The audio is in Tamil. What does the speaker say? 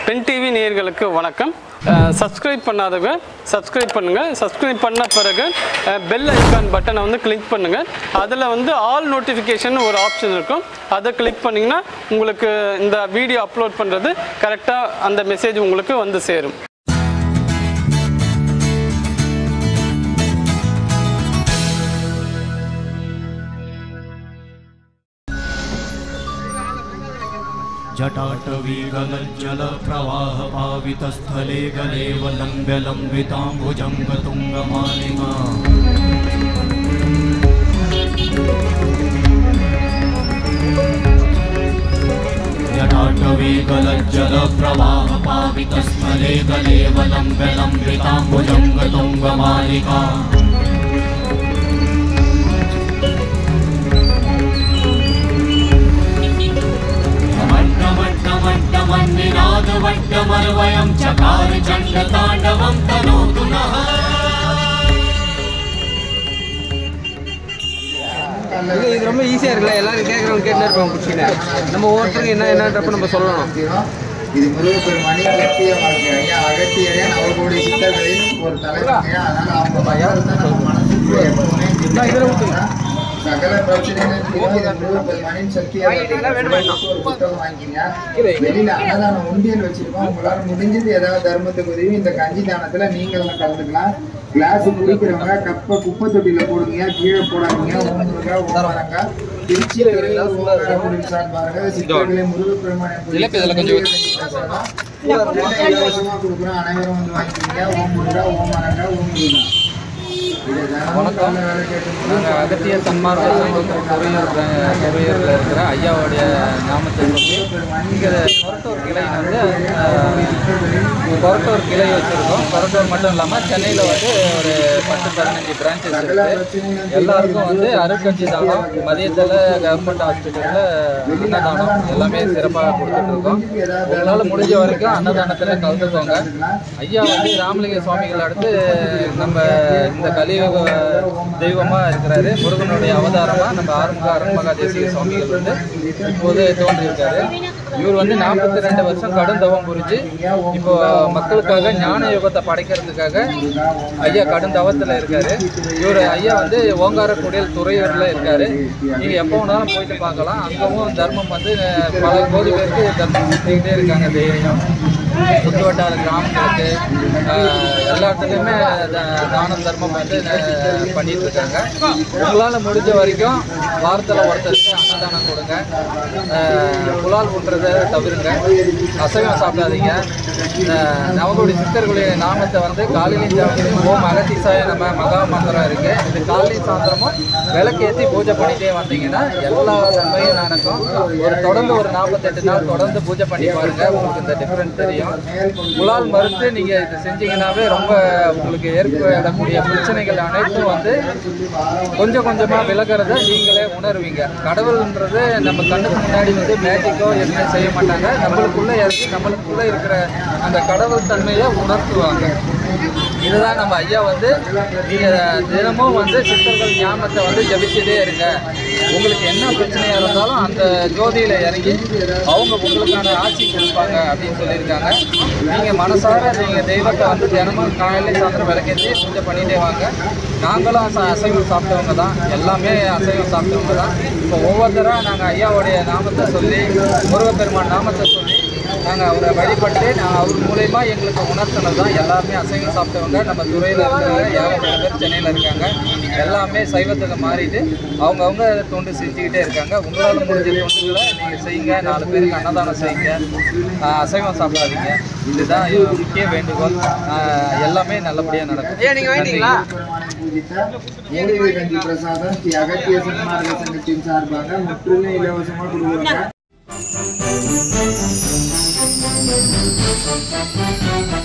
பென் டிவி நேயர்களுக்கு வணக்கம் சப்ஸ்கிரைப் பண்ணாதவங்க சப்ஸ்கிரைப் பண்ணுங்கள் சப்ஸ்கிரைப் பண்ண பிறகு பெல் ஐக்கான் பட்டனை வந்து கிளிக் பண்ணுங்கள் அதில் வந்து ஆல் நோட்டிஃபிகேஷன் ஒரு ஆப்ஷன் இருக்கும் அதை கிளிக் பண்ணிங்கன்னா உங்களுக்கு இந்த வீடியோ அப்லோட் பண்ணுறது கரெக்டாக அந்த மெசேஜ் உங்களுக்கு வந்து சேரும் जटाटवीगलज्जलप्रवाहपावितस्थले गलेव लम्ब्य लम्बिताम्बुजङ्गतुङ्गमालिमा जटाटवीगलज्जलप्रवाहपावितस्थले गलेव लम्ब्य लम्बिताम्बुजङ्गतुङ्गमालिका मट्टमट्टमट्टमन्निनादवट्टमर्वयं चकार चण्डताण्डवं तनोतु नः இது இது ரொம்ப ஈஸியாக இருக்குல்ல எல்லாரும் கேட்குறவங்க கேட்டுனே இருப்பாங்க குச்சின்னு நம்ம ஒவ்வொருத்தருக்கும் என்ன என்னன்றப்ப நம்ம சொல்லணும் இது முருகப்பெருமானி அகத்திய வாழ்க்கை ஐயா அகத்தியரே அவர்களுடைய சித்தர்களின் ஒரு தலைவரையா அதனால அவங்க பயம் தான் நம்ம மனசுக்கு எப்பவுமே நிம்மதியா சகல பிரச்சனைகளும் தீர்வு இந்த முருகப்பெருமானின் சக்தியா ஒரு புத்தகம் வாங்கிக்கீங்க வெளியில அன்னதானம் உண்டியல் வச்சிருக்கோம் உங்களால முடிஞ்சது ஏதாவது தர்மத்துக்கு உதவி இந்த கஞ்சி தானத்துல நீங்களும் கலந்துக்கலாம் கிளாஸ் குடிக்கிறவங்க கப்பை குப்பை தொட்டியில போடுங்க கீழே போடாதீங்க ஓம் முருகா ஓம் மரங்கா திருச்சி ஓம் சார்பாக சித்தர்களே முருகப்பெருமானை இலவசமா கொடுக்குறோம் அனைவரும் வந்து வாங்கிக்கீங்க ஓம் முருகா ஓம் மரங்கா ஓம் முருகா வணக்கம் நாங்கள் அகத்திய சன்மார்க்க சங்கத்தில் துறையூர் ப- துறையூரில் இருக்கிற ஐயாவுடைய நாமத்தை சொல்லி இங்கே கொரட்டூர் கிளை வந்து அஹ், கொரட்டூர் கிளை வச்சுருக்கோம் கொரட்டூர் மட்டும் இல்லாமல் சென்னையில் வந்து ஒரு பத்து பதினஞ்சு பிரான்ச்சஸ் இருக்குது எல்லாருக்கும் வந்து அருட்கட்சி தானம் மதியத்தில் கவர்மெண்ட் ஹாஸ்பிட்டலில் அன்னதானம் எல்லாமே சிறப்பாக கொடுத்துட்ருக்கோம் உங்களால் முடிஞ்ச வரைக்கும் அன்னதானத்தில் கலந்துக்கோங்க ஐயா வந்து ராமலிங்க சுவாமிகள் அடுத்து நம்ம இந்த கலியுக தெய்வமாக இருக்கிறாரு முருகனுடைய அவதாரமாக நம்ம ஆறுமுக அருண்மகா தேசிக சுவாமிகள் வந்து இப்போது தோன்றியிருக்காரு இவர் வந்து நாற்பத்தி ரெண்டு வருஷம் கடும் தவம் புரிஞ்சு இப்போ மக்களுக்காக ஞான யுகத்தை படைக்கிறதுக்காக ஐயா கடும் தவத்தில் இருக்காரு இவர் ஐயா வந்து ஓங்காரக்குடியில் துறையூரில் இருக்காரு நீங்கள் எப்போ வேணாலும் போயிட்டு பார்க்கலாம் அங்கவும் தர்மம் வந்து அஹ், பல கோடி பேருக்கு தர்மம் செஞ்சுக்கிட்டே இருக்காங்க டெய்லியும் சுற்று வட்டார கிராமங்களுக்கு ஆஹ், எல்லா இடத்துலையுமே த- தானம் தர்மம் வந்து அஹ், பண்ணிட்டு இருக்காங்க உங்களால் முடிஞ்ச வரைக்கும் வாரத்தில் ஒருத்தருக்கு அன்னதானம் கொடுங்க ஆஹ், புலால் பண்ணுறதை தவிருங்க அசைவம் சாப்பிடாதீங்க ஆஹ், நவகுடி சித்தர்களுடைய நாமத்தை வந்து காலையிலையும் சாப்பிட்டு ஓம் அகத்திசாய நம்ம மகா மந்திரம் இருக்கு இது காலையும் சாயந்தரமும் விளக்கேற்றி பூஜை பண்ணிட்டே வந்தீங்கன்னா எல்லா நன்மையும் நடக்கும் ஒரு தொடர்ந்து ஒரு நாற்பத்தெட்டு நாள் தொடர்ந்து பூஜை பண்ணி பாருங்க உங்களுக்கு இந்த டிஃப்ரெண்ட் தெரியும் புலால் மறுத்து நீங்க இது செஞ்சீங்கன்னாவே ரொம்ப உங்களுக்கு ஏற்படக்கூடிய பிரச்சனைகள் அனைத்தும் வந்து கொஞ்சம் கொஞ்சமா விலகிறத நீங்களே உணர்வீங்க கடவுள்ன்றது நம்ம கண்ணுக்கு முன்னாடி வந்து மேஜிக்கோ எதுவுமே செய்ய மாட்டாங்க நம்மளுக்குள்ள இறங்கி நம்மளுக்குள்ள இருக்கிற அந்த கடவுள் தன்மையை உணர்த்துவாங்க இதுதான் நம்ம ஐயா வந்து நீங்க தினமும் வந்து சித்தர்கள் ஞாபகத்தை வந்து ஜபிச்சுட்டே இருங்க உங்களுக்கு என்ன பிரச்சனையா இருந்தாலும் அந்த ஜோதியில இறங்கி அவங்க உங்களுக்கான ஆட்சி கொடுப்பாங்க அப்படின்னு சொல்லியிருக்காங்க நீங்க மனசார நீங்க தெய்வத்தை வந்து தினமும் காலையில சாயந்தரம் விளக்கேற்றி பூஜை பண்ணிட்டே வாங்க நாங்களும் அச- அசைவம் சாப்பிட்டவங்க தான் எல்லாமே அசைவம் சாப்பிட்டவங்க தான் இப்போ ஒவ்வொருத்தராக நாங்கள் ஐயாவுடைய நாமத்தை சொல்லி முருகப்பெருமான் நாமத்தை சொல்லி நாங்கள் அவரை வழிபட்டு நான் அவர் மூலயமா எங்களுக்கு உணர்த்தினது தான் எல்லாருமே அசைவம் சாப்பிட்டவங்க நம்ம துறையில் இருக்கிறவங்க ஏகப்பட்ட பேர் சென்னையில் இருக்காங்க எல்லாமே சைவத்தில் மாறிட்டு அவங்கவுங்க தொண்டு செஞ்சுக்கிட்டே இருக்காங்க உங்களால் முடிஞ்ச தொண்டுகளை நீங்கள் செய்யுங்க நாலு பேருக்கு அன்னதானம் செய்யுங்க ஆஹ் அசைவம் சாப்பிடாதீங்க இதுதான் முக்கிய வேண்டுகோள் ஆஹ் எல்லாமே நல்லபடியாக நடக்கும் ஏன் நீங்கள் வேண்டிங்களா பூஜித்த மூலிகை கஞ்சி பிரசாதம் ஸ்ரீ அகத்திய சன்மார்க்க சங்கத்தின் சார்பாக முற்றிலும் இலவசமா கொடுக்குறாங்க